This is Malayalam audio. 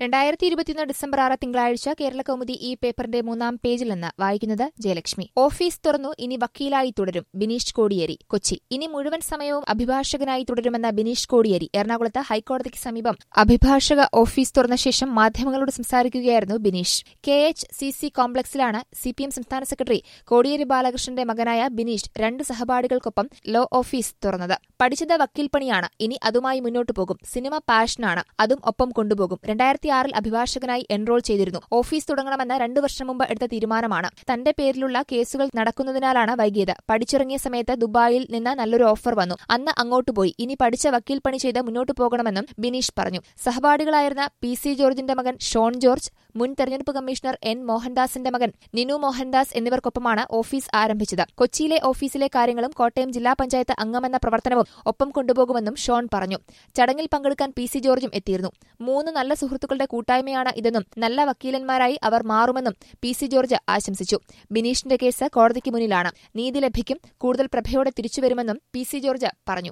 രണ്ടായിരത്തി ഇരുപത്തിയൊന്ന് ഡിസംബർ ആറ് തിങ്കളാഴ്ച കേരള കൗമുദി ഈ പേപ്പറിന്റെ മൂന്നാം പേജിൽ നിന്ന് വായിക്കുന്നത് ജയലക്ഷ്മി ഓഫീസ് തുറന്നു ഇനി വക്കീലായി തുടരും ബിനീഷ് കോടിയേരി കൊച്ചി ഇനി മുഴുവൻ സമയവും അഭിഭാഷകനായി തുടരുമെന്ന ബിനീഷ് കോടിയേരി എറണാകുളത്ത് ഹൈക്കോടതിക്ക് സമീപം അഭിഭാഷക ഓഫീസ് തുറന്ന ശേഷം മാധ്യമങ്ങളോട് സംസാരിക്കുകയായിരുന്നു Bineesh K H C C കോംപ്ലക്സിലാണ് സി പി എം സംസ്ഥാന സെക്രട്ടറി കോടിയേരി ബാലകൃഷ്ണന്റെ മകനായ ബിനീഷ് രണ്ട് സഹപാഠികൾക്കൊപ്പം ലോ ഓഫീസ് തുറന്നത് പഠിച്ചത് വക്കീൽ പണിയാണ് ഇനി അതുമായി മുന്നോട്ടു പോകും സിനിമ പാഷനാണ് അതും ഒപ്പം കൊണ്ടുപോകും രണ്ടായിരത്തി ആറിൽ അഭിഭാഷകനായി എൻറോൾ ചെയ്തിരുന്നു ഓഫീസ് തുടങ്ങണമെന്ന് രണ്ടു വർഷം മുമ്പ് എടുത്ത തീരുമാനമാണ് തന്റെ പേരിലുള്ള കേസുകൾ നടക്കുന്നതിനാലാണ് വൈകിയത് പഠിച്ചിറങ്ങിയ സമയത്ത് ദുബായിൽ നിന്ന് നല്ലൊരു ഓഫർ വന്നു അന്ന് അങ്ങോട്ട് പോയി ഇനി പഠിച്ച വക്കീൽ പണി ചെയ്ത് മുന്നോട്ടു പോകണമെന്നും ബിനീഷ് പറഞ്ഞു സഹപാഠികളായിരുന്ന പി സി ജോർജിന്റെ മകൻ ഷോൺ ജോർജ് മുൻ തെരഞ്ഞെടുപ്പ് കമ്മീഷണർ എൻ മോഹൻദാസിന്റെ മകൻ നിനു മോഹൻദാസ് എന്നിവർക്കൊപ്പമാണ് ഓഫീസ് ആരംഭിച്ചത് കൊച്ചിയിലെ ഓഫീസിലെ കാര്യങ്ങളും കോട്ടയം ജില്ലാ പഞ്ചായത്ത് അംഗമെന്ന പ്രവർത്തനവും ഒപ്പം കൊണ്ടുപോകുമെന്നും ഷോൺ പറഞ്ഞു ചടങ്ങിൽ പങ്കെടുക്കാൻ പി സി ജോർജും എത്തിയിരുന്നു മൂന്ന് നല്ല സുഹൃത്തുക്കളുടെ കൂട്ടായ്മയാണ് ഇതെന്നും നല്ല വക്കീലന്മാരായി അവർ മാറുമെന്നും പി സി ജോർജ് ആശംസിച്ചു ബിനീഷിന്റെ കേസ് കോടതിക്ക് മുന്നിലാണ് നീതി ലഭിക്കും കൂടുതൽ പ്രഭയോടെ തിരിച്ചുവരുമെന്നും പി സി ജോർജ് പറഞ്ഞു